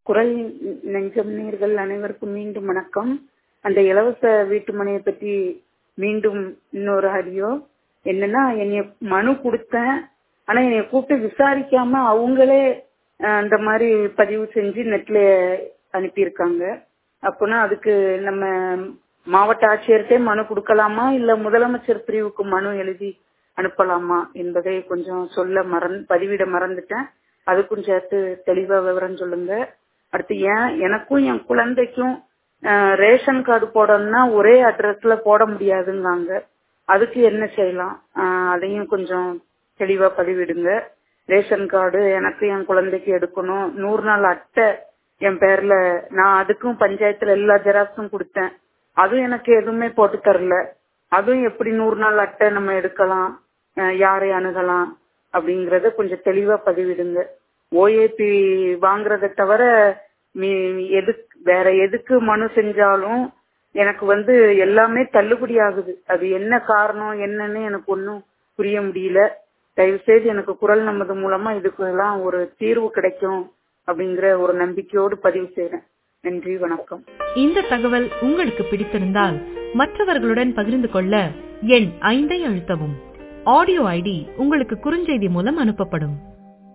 குரல் நெஞ்சம் நேர்கள் அனைவருக்கும் மீண்டும் வணக்கம் அந்த இலவச வீட்டு மனையை பற்றி மீண்டும் இன்னொரு ஆடியோ என்னன்னா என்னைய மனு கொடுத்தேன் ஆனா என்னைய கூப்பிட்டு விசாரிக்காம அவங்களே அஹ், அந்த மாதிரி பதிவு செஞ்சு நெட்ல அனுப்பியிருக்காங்க அப்போனா அதுக்கு நம்ம மாவட்ட ஆட்சியர்கிட்டே மனு கொடுக்கலாமா இல்ல முதலமைச்சர் பிரிவுக்கு மனு எழுதி அனுப்பலாமா என்பதை கொஞ்சம் சொல்ல மறந் பதிவிட மறந்துட்டேன் அதுக்கும் சேர்த்து தெளிவா விவரம் சொல்லுங்க அடுத்து ஏன் எனக்கும் என் குழந்தைக்கும் அஹ், ரேஷன் கார்டு போடணும்னா ஒரே அட்ரஸ்ல போட முடியாதுங்காங்க அதுக்கு என்ன செய்யலாம் அஹ், அதையும் கொஞ்சம் தெளிவா பதிவிடுங்க ரேஷன் கார்டு எனக்கு என் குழந்தைக்கு எடுக்கணும் நூறு நாள் அட்டை என் பேர்ல நான் அதுக்கும் பஞ்சாயத்துல எல்லா ஜெராக்ஸும் கொடுத்தேன் அதுவும் எனக்கு எதுவுமே போட்டு தரல அதுவும் எப்படி நூறு நாள் அட்டை நம்ம எடுக்கலாம் அஹ் யாரை அணுகலாம் அப்படிங்கறத கொஞ்சம் தெளிவா பதிவிடுங்க ஓஏபி வாங்குறதை தவிர மீ- எது வேற எதுக்கு மனு செஞ்சாலும் எனக்கு வந்து எல்லாமே தள்ளுபடி ஆகுது அது என்ன காரணம் என்னன்னு எனக்கு ஒன்றும் புரிய முடியல தயவு செய்து எனக்கு குரல் நமது மூலமா இதுக்கு எல்லாம் ஒரு தீர்வு கிடைக்கும் அப்படிங்கிற ஒரு நம்பிக்கையோடு பதிவு செய்றேன் நன்றி வணக்கம் இந்த தகவல் உங்களுக்கு பிடித்திருந்தால் மற்றவர்களுடன் பகிர்ந்து கொள்ள எண் ஐந்தை அழுத்தவும் ஆடியோ ஐடி உங்களுக்கு குறுஞ்செய்தி மூலம் அனுப்பப்படும்